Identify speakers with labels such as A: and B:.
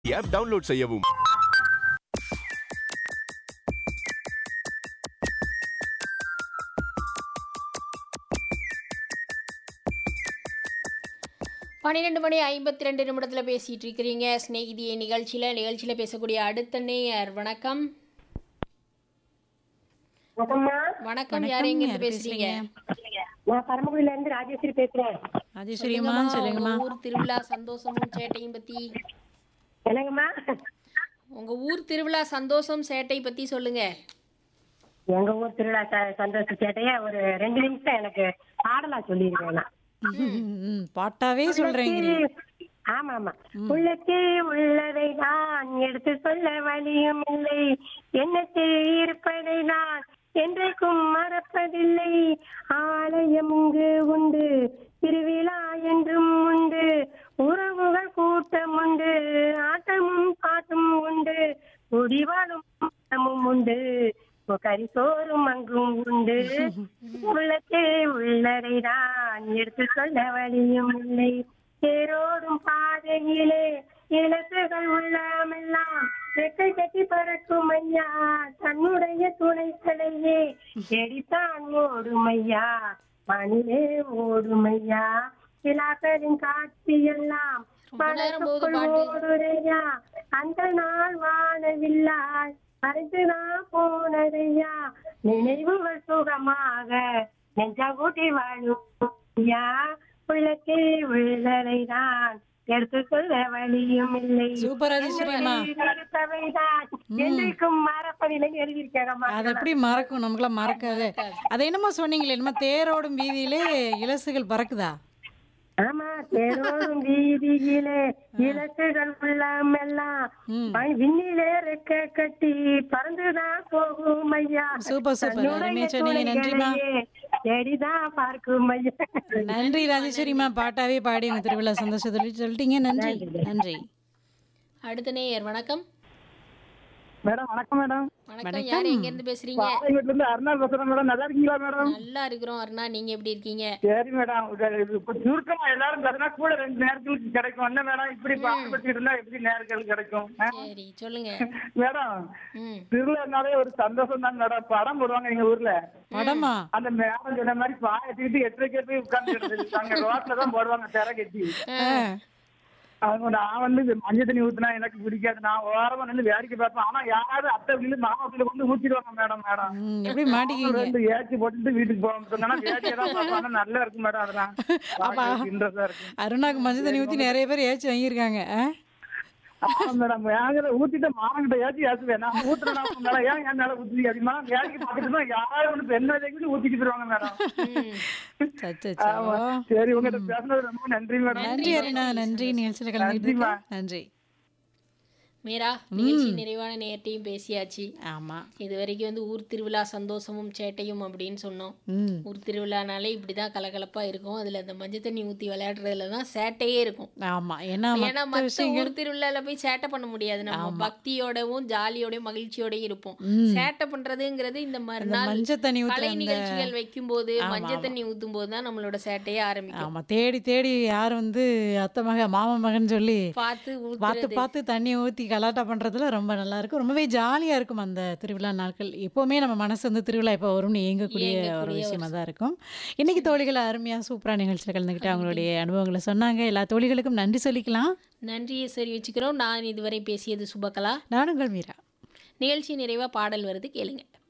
A: App download செய்யவும்
B: பன்னிரெண்டு மணி ஐம்பத்தி ரெண்டு நிமிடத்தில் பேசிகிட்டு இருக்கிறீங்க ஸ்நேகிதிய நிகழ்ச்சியில் நிகழ்ச்சியில் பேசக்கூடிய அடுத்த நேயர் வணக்கம்
C: வணக்கம்மா
B: வணக்கம் யார் எங்கேருந்து பேசுறீங்க
C: நான் பரமக்குடியில இருந்து ராஜேஸ்வரி பேசுறேன்
D: ராஜேஸ்வரியம்மா
B: உங்க
D: சொல்லுங்கம்மா
B: ஊர் திருவிழா சந்தோஷமும் சேட்டையும் பற்றி
C: என்னங்கம்மா
B: உங்க ஊர் திருவிழா சந்தோஷம் சேட்டை பற்றி சொல்லுங்க
C: எங்க ஊர் திருவிழா ச- சந்தோஷ சேட்டைய ஒரு ரெண்டு நிமிஷம் எனக்கு பாடலா சொல்லியிருக்கேன் நான்.
D: ம், பாட்டாவே சொல்றீங்க
C: ஆமா ஆமா உள்ளத்தே உள்ளதை நான் எடுத்து சொல்ல வழியும் இல்லை எண்ணத்தில் இருப்பதை நான் என்றைக்கும் மறப்பதில்லை ஆலயம் இங்கு உண்டு திருவிழா என்றும் உண்டு உறவுகள் கூட்டம் உண்டு ஆட்டமும் பாட்டும் உண்டு குடிவாழும் கூட்டமும் உண்டு கறி சோறும் அங்கும் உண்டு உள்ளத்தே உள்ளதை நான் எடுத்து சொல்ல வழியும் இல்லை தேரோடும் பாதையிலே இலக்குகள் உள்ளமெல்லாம் ரெக்கை கட்டி பறக்கும் ஐயா தன்னுடைய துணைக்களையே செடித்தான் ஓடும் ஐயா மணிலே ஓடும் ஐயா விழாக்களின் காட்சி எல்லாம்
B: ரொம்ப நேரம் போகுது
C: மனசுக்குள்
B: பாட்டு.
C: ஓடுறையா அந்த நாள் வானவில்லாய் மறைந்துதான் போனதையா நினைவுகள் சுகமாக நெஞ்சாகூட்டி வாழும் ஐயா உள்ளத்தே உள்ளதை தான் எடுத்துக்கொள்ள வழியும் இல்லை
D: சூப்பர் ராஜேஸ்வரியம்மா
C: இருப்பவைதான் என்றைக்கும் மறப்பதில்லை எழுதியிருக்கேன்
D: அது எப்படி மறக்கும் நமக்குலாம் மறக்காது அதை என்னமோ சொன்னீங்களே என்னமோ தேரோடும் வீதியிலே இலசுகள் பறக்குதா
C: ஆமா தேரோடும் வீதியிலே இலக்குகள் உள்ளமெல்லாம்
D: ம்.
C: மண் விண்ணிலே ரெக்க கட்டி பறந்துதான் போகும் ஐயா
D: சூப்பர் சூப்பர் அருமையா சொன்னீங்க நன்றிம்மா
C: செடிதான் பார்க்கும் ஐயா
D: நன்றி ராஜேஸ்வரிம்மா பாட்டாவே பாடி உங்க திருவிழா சந்தோஷத்தை சொல்லிட்டீங்க நன்றி நன்றி
B: அடுத்த நேயர் வணக்கம்
E: மேடம் வணக்கம் மேடம்
B: வணக்கம் யார் எங்கேருந்து பேசுறீங்க
E: பாளையங்கோட்டில இருந்து அருணா பேசுறேன் மேடம் நல்லா இருக்கீங்களா மேடம்
B: நல்லா இருக்கிறோம் அருணா நீங்க எப்படி இருக்கீங்க
E: சரி மேடம் இது- இது இப்ப சுருக்கமா எல்லாரும் பேசினா கூட ரெண்டு நேரங்களுக்கு கிடைக்கும் என்ன மேடம் இப்படி பாடுபட்டு இருந்தா எப்படி நேரங்கள் கிடைக்கும் ஆ?
B: சரி சொல்லுங்க
E: மேடம்
B: ம்
E: திருவிழானாலே ஒரு சந்தோஷம் தான் மேடம் படம் போடுவாங்க எங்க ஊர்ல
D: படமா
E: அந்த மேடம் சொன்ன மாதிரி பாயத்துக்கிட்டு எட்டரைக்கே போய் உட்கார்ந்து அங்க ரோட்ல தான் போடுவாங்க திரை கட்டி அவங்க நான் வந்து இந்த மஞ்சள் தண்ணி ஊத்துனா எனக்கு பிடிக்காது நான் ஓரமா நின்று வேடிக்கை பார்ப்பேன் ஆனா யாராவது அத்தை வீடு மாமா வீட்டுல கொண்டு ஊத்திடுவாங்க மேடம் மேடம்
D: ம், எப்படி மாட்டிக்கிங்க
E: ரெண்டு ஏச்சி போட்டுட்டு வீட்டுக்கு போவோம் சொன்னா வேடிக்கை தான் பார்ப்போம் ஆனா நல்லா இருக்கும் மேடம் அதெல்லாம் இன்ட்ரெஸ்டா இருக்கும்
D: அருணாக்கு மஞ்சள் தண்ணி ஊற்றி நிறைய பேர் ஏச்சு வாங்கியிருக்காங்க ஆ?
E: ஆமா மேடம் ஏங்கிற ஊத்திட்டு மாமங்கிட்ட ஏச்சி ஏசுவேன் நான் ஊத்துறேன் மேடம் ஏன் என் மேல ஊத்துறீங்க அப்படிமா வேடிக்கை பார்த்துட்டு யாராவது ஒன்று பெண் வரைக்கும் ஊத்திட்டு போயிருவாங்க மேடம்
D: சச்சச்சோ.
E: ஆமா சரி உங்ககிட்ட பேசுனது ரொம்ப நன்றி மேடம்
D: நன்றி அருணா நன்றி நிகழ்ச்சியில் கலந்துக்கிட்டு நன்றி
B: மீரா நிகழ்ச்சி நிறைவான நேரத்தையும் பேசியாச்சு
D: ஆமா
B: இது வரைக்கும் வந்து ஊர் திருவிழா சந்தோஷமும் சேட்டையும் அப்படின்னு சொன்னோம்
D: ம்
B: ஊர் திருவிழானாலே இப்படிதான் கலகலப்பா இருக்கும் அதுல அந்த மஞ்சள் தண்ணி ஊத்தி விளையாடுறதுல தான் சேட்டையே இருக்கும்
D: ஆமா ஏன்னா
B: ஏன்னா
D: மற்ற
B: மத்த
D: விஷயங்கள்
B: ஊர் திருவிழால போய் சேட்டை பண்ண முடியாது நம்ம பக்தியோடவும் ஜாலியோடயும் மகிழ்ச்சியோடயும் இருப்போம் சேட்டை பண்றதுங்கிறது இந்த மறுநாள்
D: மஞ்சள் தண்ணி ஊத்துற
B: கலை
D: அந்த
B: நிகழ்ச்சிகள் வைக்கும்போது மஞ்சள் தண்ணி ஊத்தும் போது தான் நம்மளோட சேட்டையே ஆரம்பிக்கும்
D: ஆமா தேடி தேடி யார் வந்து அத்தை மக மாமா மகன் சொல்லி
B: பார்த்து
D: பார்த்து
B: ஊத்துறது
D: பார்த்து தண்ணி ஊற்றி கலாட்டா பண்ணுறதுல ரொம்ப நல்லா இருக்கும் ரொம்பவே ஜாலியாக இருக்கும் அந்த திருவிழா நாட்கள் எப்போவுமே நம்ம மனசு வந்து திருவிழா எப்போ வரும்னு ஏங்கக்கூடிய ஒரு
B: ஏங்கக்கூடிய
D: விஷயமா தான் இருக்கும் இன்னைக்கு தோழிகள் அருமையாக சூப்பராக நிகழ்ச்சியில் கலந்துக்கிட்டு அவங்களுடைய அனுபவங்களை சொன்னாங்க எல்லா தோழிகளுக்கும் நன்றி சொல்லிக்கலாம்
B: நன்றியை சரி வச்சுக்கிறோம் நான் இதுவரை பேசியது சுபகலா
D: நானுங்கள் மீரா
B: நிகழ்ச்சி நிறைவா பாடல் வருது கேளுங்க